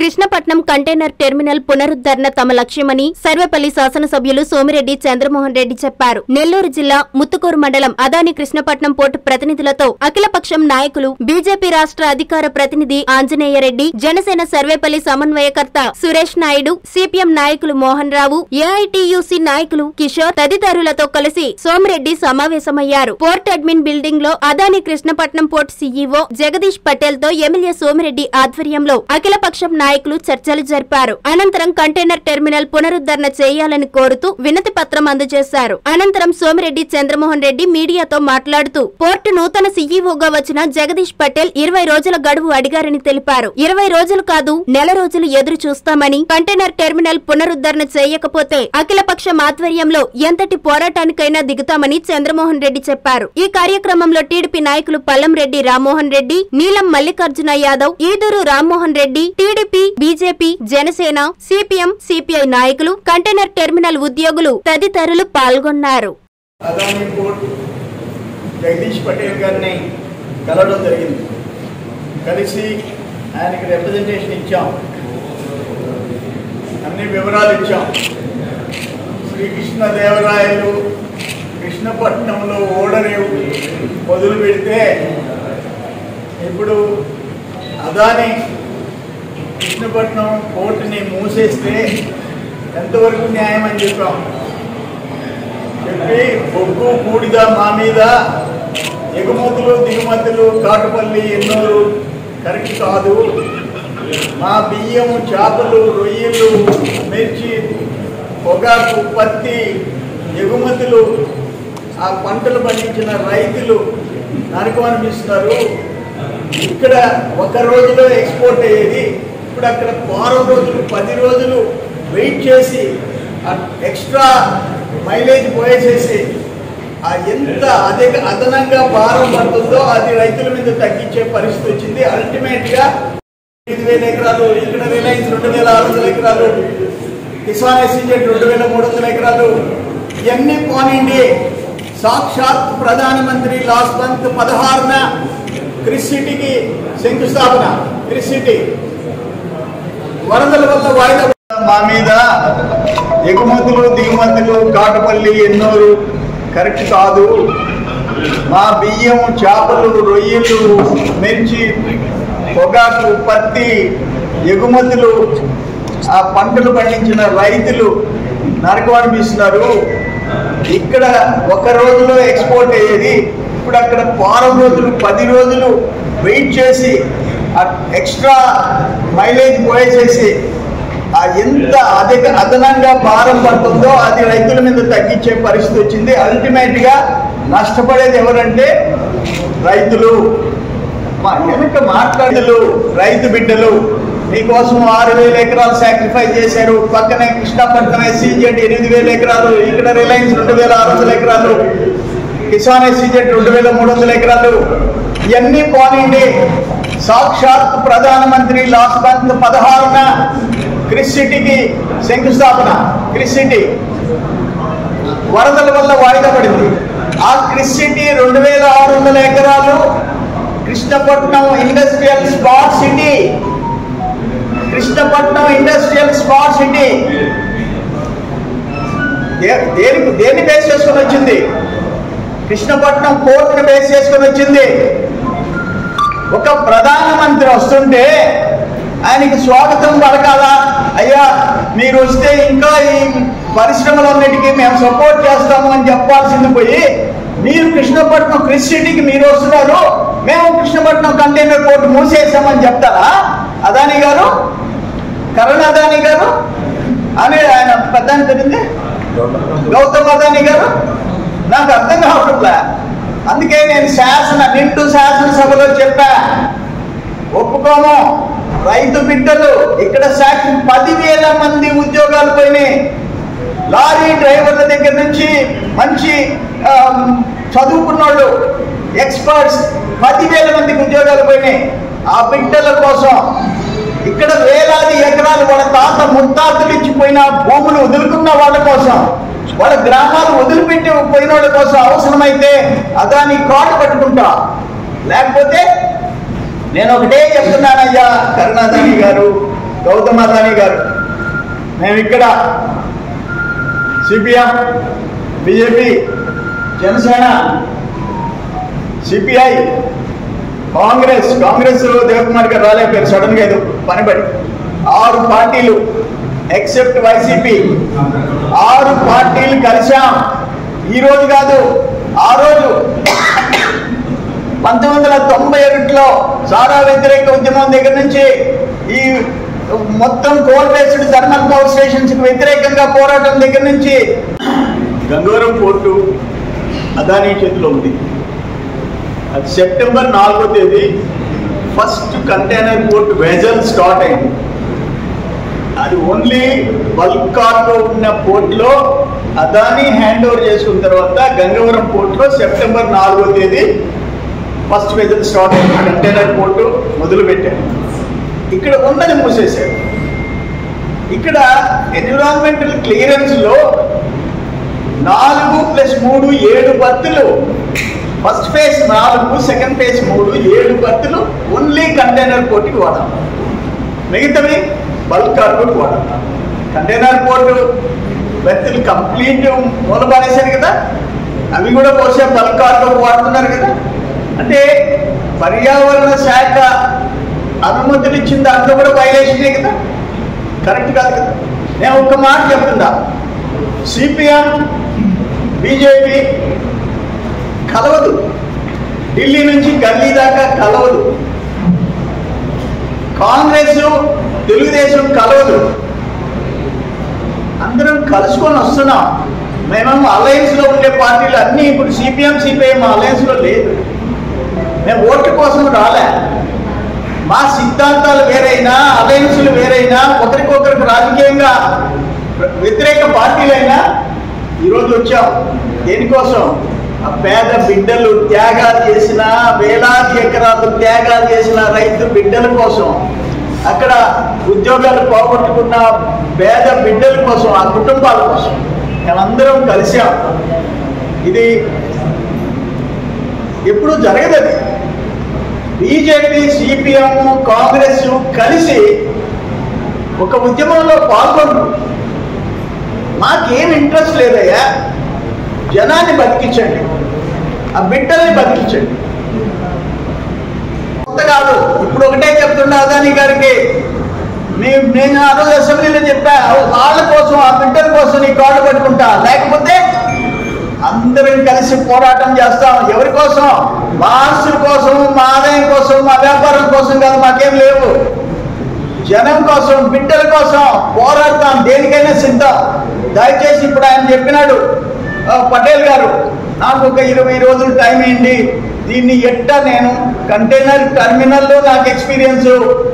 Krishnapatnam container terminal పునరుద్ధరణ తమ లక్ష్యమని సర్వేపల్లి శాసనసభ్యులు సోమిరెడ్డి చంద్రమోహన్ రెడ్డి చెప్పారు నెల్లూరు జిల్లా ముత్తుకూరు మండలం అదాని కృష్ణపట్నం పోర్టు ప్రతినిధులతో అఖిలపక్షం నాయకులు బీజేపీ రాష్ట్ర అధికార ప్రతినిధి ఆంజనేయరెడ్డి జనసేన సర్వేపల్లి సమన్వయకర్త సురేష్ నాయుడు సిపిఎం నాయకులు మోహన్ రావు ఏఐటియుసి నాయకులు కిషోర్ తదితరులతో కలిసి సోమిరెడ్డి సమావేశమయ్యారు పోర్ట్ అడ్మిన్ బిల్డింగ్ లో అదాని కృష్ణపట్నం పోర్ట్ సీఈఓ జగదీష్ పటేల్ తో ఎమ్మెల్యే సోమిరెడ్డి ఆధ్వర్యంలో అఖిలపక్షం నాయకులు చర్చలు జరిపారు అనంతరం కంటైనర్ టెర్మినల్ పునరుద్ధరణ చేయాలని కోరుతూ వినతి పత్రం అందజేశారు అనంతరం సోమిరెడ్డి చంద్రమోహన్ రెడ్డి మీడియాతో మాట్లాడుతూ పోర్టు నూతన సీఈఓగా వచ్చిన జగదీష్ పటేల్ ఇరవై రోజుల గడువు అడిగారని తెలిపారు ఇరవై రోజులు కాదు నెల రోజులు ఎదురు చూస్తామని కంటైనర్ టెర్మినల్ పునరుద్ధరణ చేయకపోతే అఖిలపక్షం ఆధ్వర్యంలో ఎంతటి పోరాటానికైనా దిగుతామని చంద్రమోహన్ రెడ్డి చెప్పారు ఈ కార్యక్రమంలో టీడీపీ నాయకులు పల్లం Reddy Rammohan Reddy Neelam Mallikarjuna Yadav Eeduru Rammohan Reddy TDP BJP Janasena CPM CPI నాయకులు కంటైనర్ టెర్మినల్ ఉద్యోగులు తదితరులు పాల్గొన్నారు అదాని పోర్ట్ జగదీష్ పటేల్ గారిని కలవడం జరిగింది కలిసి ఆయనకి రిప్రజెంటేషన్ ఇచ్చాం అన్ని వివరాలు ఇచ్చాం శ్రీకృష్ణదేవరాయలు కృష్ణపట్నంలో ఓడరేవు మొదలు పెడితే ఇప్పుడు అదాని కృష్ణపట్నం పోర్టుని మూసేస్తే ఎంతవరకు న్యాయం అని చెప్పాం చెప్పి బొగ్గు బూడిద మా మీద ఎగుమతులు దిగుమతులు కాటుపల్లి ఎన్నోరు కరెక్ట్ కాదు మా బియ్యం చేపలు రొయ్యలు మిర్చి పొగాకు పత్తి ఎగుమతులు ఆ పంటలు పండించిన రైతులు నరకం అనిపిస్తున్నారు ఇక్కడ ఒక రోజులో ఎక్స్పోర్ట్ అయ్యేది ఇప్పుడు అక్కడ వారం రోజులు పది రోజులు వెయిట్ చేసి ఎక్స్ట్రా మైలేజ్ పోయేసేసి ఆ ఎంత అధిక అదనంగా భారం పడుతుందో అది రైతుల మీద తగ్గించే పరిస్థితి వచ్చింది అల్టిమేట్ గా ఐదు వేల ఎకరాలు ఇక్కడ రిలయన్స్ రెండు వేల ఆరు వందల ఎకరాలు కిసాన్ ఎస్సీజెడ్ రెండు వేల మూడు వందల ఎకరాలు ఇవన్నీ పోనండి సాక్షాత్ ప్రధానమంత్రి లాస్ట్ మంత్ పదహారున క్రిస్ సిటీకి శంకుస్థాపన క్రిస్ సిటీ వరదల వల్ల వాయిదా మా మీద ఎగుమతులు దిగుమతులు కాటుపల్లి ఎన్నోరు కరెక్ట్ కాదు మా బియ్యం చేపలు రొయ్యలు మిర్చి పొగాకు పత్తి ఎగుమతులు ఆ పంటలు పండించిన రైతులు నరకం అనిపిస్తున్నారు ఇక్కడ ఒక రోజులో ఎక్స్పోర్ట్ అయ్యేది ఇప్పుడు అక్కడ వారం రోజులు పది రోజులు వెయిట్ చేసి ఎక్స్ట్రా మైలేజ్ పోయేసేసి ఆ ఎంత అధిక అదనంగా భారం పడుతుందో అది రైతుల మీద తగ్గించే పరిస్థితి వచ్చింది అల్టిమేట్ గా నష్టపడేది ఎవరంటే రైతులు మా వెనుక మాట్లాడలు రైతు బిడ్డలు మీకోసం ఆరు వేల ఎకరాలు సాక్రిఫైస్ చేశారు పక్కనే కృష్ణపట్నం ఎస్సీజెడ్ ఎనిమిది వేల ఎకరాలు ఇక్కడ రిలయన్స్ రెండు వేల ఆరు వందల ఎకరాలు కిసాన్ ఎస్సీజెడ్ రెండు వేల మూడు వందల ఎకరాలు ఇవన్నీ పోనండి సాక్షాత్ ప్రధానమంత్రి లాస్ట్ మంత్ పదహారున క్రిస్ సిటీకి శంకుస్థాపన క్రిస్ సిటీ వరదల వల్ల వాయిదా పడింది ఆ క్రిస్ సిటీ రెండు వేల ఆరు వందల ఎకరాలు Krishnapatnam industrial smart city Krishnapatnam industrial smart city దే- దేనికి దేన్ని బేస్ చేసుకొని వచ్చింది కృష్ణపట్నం కోర్టును బేస్ చేసుకొని వచ్చింది ఒక ప్రధానమంత్రి వస్తుంటే ఆయనకి స్వాగతం పలకాలా అయ్యా మీరు వస్తే ఇంకా ఈ పరిశ్రమలన్నిటికీ మేము సపోర్ట్ చేస్తాము అని చెప్పాల్సింది పోయి మీరు కృష్ణపట్నం క్రిస్ సిటీకి మీరు వస్తున్నారు మేము కృష్ణపట్నం కంటైనర్ పోర్టు మూసేసామని చెప్తారా అదాని గారు కరణ్ అదాని గారు అని ఆయన పెద్ద ఆయన తెలింది గౌతమ్ అదాని గారు నాకు అర్థం కావట్లే అందుకే నేను శాసన నిండు శాసనసభలో చెప్పా ఒప్పుకోము రైతు బిడ్డలు ఇక్కడ సాక్షి పదివేల మంది ఉద్యోగాలు పోయినాయి లారీ డ్రైవర్ల దగ్గర నుంచి మంచి ఆ, చదువుకున్న వాళ్ళు ఎక్స్పర్ట్స్ పదివేల మందికి ఉద్యోగాలు పోయినాయి ఆ బిడ్డల కోసం ఇక్కడ వేలాది ఎకరాలు వాళ్ళ తాత ముత్తాతలు ఇచ్చిపోయిన భూములు వదులుకున్న వాళ్ళ కోసం వాళ్ళ గ్రామాలు వదిలిపెట్టి పోయిన వాళ్ళ కోసం అవసరమైతే అదాని కాటు పట్టుకుంటా లేకపోతే నేను ఒకటే చెప్తున్నానయ్యా కరుణాదాని గారు గౌతమ్ అదానీ గారు మేము ఇక్కడ CPM BJP Janasena CPI Congress Congress Devakumar గారు రాలేకపోయారు సడన్ గా ఏదో పనిపడి ఆరు పార్టీలు ఎక్సెప్ట్ వైసీపీ ఆరు పార్టీలు కలిశాం ఈ రోజు కాదు ఆ రోజు పంతొమ్మిది వందల తొంభై ఒకటిలో సారా వ్యతిరేక ఉద్యమం దగ్గర నుంచి ఈ మొత్తం coal based thermal power stations కి వ్యతిరేకంగా పోరాటం దగ్గర నుంచి గంగవరం పోర్టు అదానీ చేతిలో ఉంది అది సెప్టెంబర్ నాలుగో తేదీ first container port vessel start అయింది అది ఓన్లీ బల్క్ కార్గో ఉన్న పోర్ట్లో అదాని హ్యాండ్ ఓవర్ చేసుకున్న తర్వాత గంగవరం పోర్ట్లో సెప్టెంబర్ నాలుగో తేదీ ఫస్ట్ వెజల్ స్టార్ట్ అయింది కంటైనర్ పోర్టు మొదలు పెట్టారు ఇక్కడ ఉన్నది మూసేశారు ఇక్కడ ఎన్విరాన్మెంటల్ క్లియరెన్స్లో నాలుగు ప్లస్ మూడు ఏడు బత్తులు ఫస్ట్ ఫేజ్ నాలుగు సెకండ్ ఫేజ్ మూడు ఏడు బత్తులు ఓన్లీ కంటైనర్ పోర్టుకి వాడాలి మిగతావి బల్క్ కార్గోకి వాడాలి కంటైనర్ పోర్టు బెర్తులు కంప్లీట్ మూల పారేశారు కదా అవి కూడా పోసే బల్క్ కార్గోకి వాడుతున్నారు కదా అంటే పర్యావరణ శాఖ అనుమతులు ఇచ్చిన దాంట్లో కూడా వైలేషనే కదా కరెక్ట్ కాదు కదా నేను ఒక్క మాట చెప్తుందా సిపిఎం బీజేపీ కలవదు ఢిల్లీ నుంచి గల్లీ దాకా కలవదు కాంగ్రెస్ తెలుగుదేశం కలవదు అందరం కలుసుకొని వస్తున్నాం మేమేమో అలయన్స్ లో ఉండే పార్టీలు అన్నీ ఇప్పుడు సిపిఎం సిపిఐఎం అలయన్స్ లో లేదు మేము ఓట్ల కోసం రాలే మా సిద్ధాంతాలు వేరైనా అలయన్స్లు వేరైనా ఒకరికొకరికి రాజకీయంగా వ్యతిరేక పార్టీలైనా ఈరోజు వచ్చాం దేనికోసం ఆ పేద బిడ్డలు త్యాగాలు చేసిన వేలాది ఎకరాలు త్యాగాలు చేసిన రైతు బిడ్డల కోసం అక్కడ ఉద్యోగాలు పోగొట్టుకున్న పేద బిడ్డల కోసం ఆ కుటుంబాల కోసం మేమందరం కలిసాం ఇది ఎప్పుడు జరగదు అది బీజేపీ సిపిఎం కాంగ్రెస్ కలిసి ఒక ఉద్యమంలో పాల్గొంటారు మాకేం ఇంట్రెస్ట్ లేదయ్యా జనాన్ని బతికించండి ఆ బిడ్డల్ని బతికించండి కొత్త కాదు ఇప్పుడు ఒకటే చెప్తున్నా అదాని గారికి మేము నేను ఆ రోజు అసెంబ్లీలో చెప్పా వాళ్ళ కోసం ఆ బిడ్డల కోసం నీ కాళ్ళు పట్టుకుంటా లేకపోతే అందరం కలిసి పోరాటం చేస్తాం ఎవరి కోసం మా ఆస్తుల కోసం మా ఆదాయం కోసం మా వ్యాపారం కోసం కాదు మాకేం లేవు జనం కోసం బిడ్డల కోసం పోరాడతాం దేనికైనా సిద్ధం దయచేసి ఇప్పుడు ఆయన చెప్పినాడు ఆ, పటేల్ గారు నాకు ఒక ఇరవై రోజులు టైం ఇవ్వండి దీన్ని ఎట్టా నేను కంటైనర్ టర్మినల్లో నాకు ఎక్స్పీరియన్స్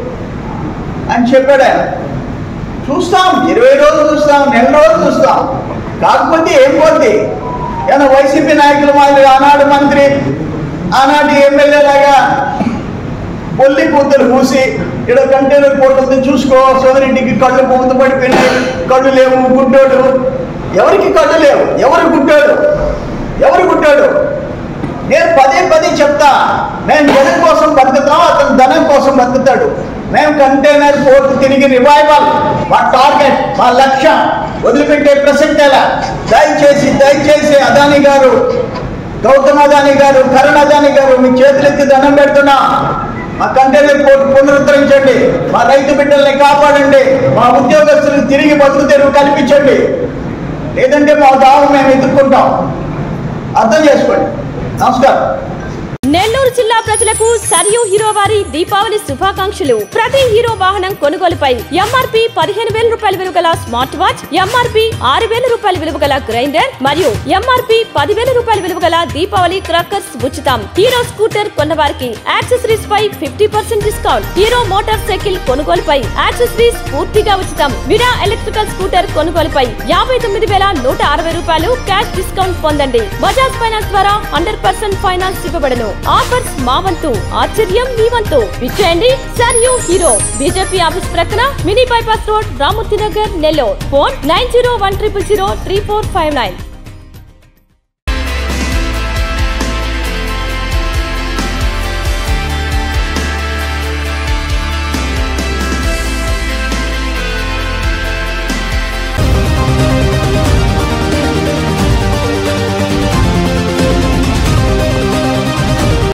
అని చెప్పాడు ఆయన చూస్తాం ఇరవై రోజులు చూస్తాం నెల రోజులు చూస్తాం కాకపోతే ఏం పోద్ది ఏమన్నా వైసీపీ నాయకులు మాదిరి ఆనాడు మంత్రి ఆనాటి ఎమ్మెల్యే లాగా పొల్లి కూతురు పూసి ఇక్కడ కంటైనర్ పోర్ట్ ఉంది చూసుకో సోదరింటికి కళ్ళు మూత పడిపోయినాయి కళ్ళు లేవు గుడ్డోడు ఎవరికి కళ్ళు లేవు ఎవరు గుడ్డాడు ఎవరు గుడ్డాడు నేను పదే పదే చెప్తా మేము జనం కోసం బతుకుతాం అతను ధనం కోసం బతుకుతాడు మేము కంటైనర్ పోర్ట్ తిరిగి రివైవల్ మా టార్గెట్ మా లక్ష్యం వదిలిపెట్టే ప్రసక్తి ఎలా దయచేసి దయచేసి అదాని గారు గౌతమ్ అదాని గారు కరణ్ అదాని గారు మీ చేతులెత్తి దండం పెడుతున్నా మా కంటైనర్ పోర్ట్ పునరుద్ధరించండి మా రైతు బిడ్డల్ని కాపాడండి మా ఉద్యోగస్తులకు తిరిగి బతుకు తెరువు కల్పించండి లేదంటే మా దావు మేము ఎదుర్కొంటాం అర్థం చేసుకోండి నమస్కారం నెల్లూరు జిల్లా ప్రజలకు సరియు హీరో వారి దీపావళి శుభాకాంక్షలు ప్రతి హీరో వాహనం కొనుగోలుపై ఎంఆర్పి పదిహేను వేల రూపాయల విలువ గల స్మార్ట్ వాచ్ ఎంఆర్పి ఆరు వేల రూపాయల విలువ గల గ్రైండర్ మరియు ఎంఆర్పి పదివేల రూపాయల విలువ గల దీపావళి క్రాకర్స్ ఉచితం హీరో స్కూటర్ కొన్నవారికి యాక్సెసరీస్ పై fifty percent discount Hero motorcycle కొనుగోలుపై యాక్సెసరీస్ పూర్తిగా ఉచితం విరా ఎలక్ట్రికల్ స్కూటర్ కొనుగోలుపై యాభై తొమ్మిది వేల నూట అరవై రూపాయలు క్యాష్ డిస్కౌంట్ పొందండి బజాజ్ ఫైనాన్స్ ద్వారా హండ్రెడ్ పర్సెంట్ ఫైనాన్స్ ఇవ్వబడను ఆఫర్స్ మా వంతు ఆశ్చర్యం మీ వంతు విచ్చేయండి సర్ యూ హీరో బీజేపీ ఆఫీస్ ప్రక్కన mini bypass road Ramurthy Nagar Nellore phone nine zero one triple zero three four five nine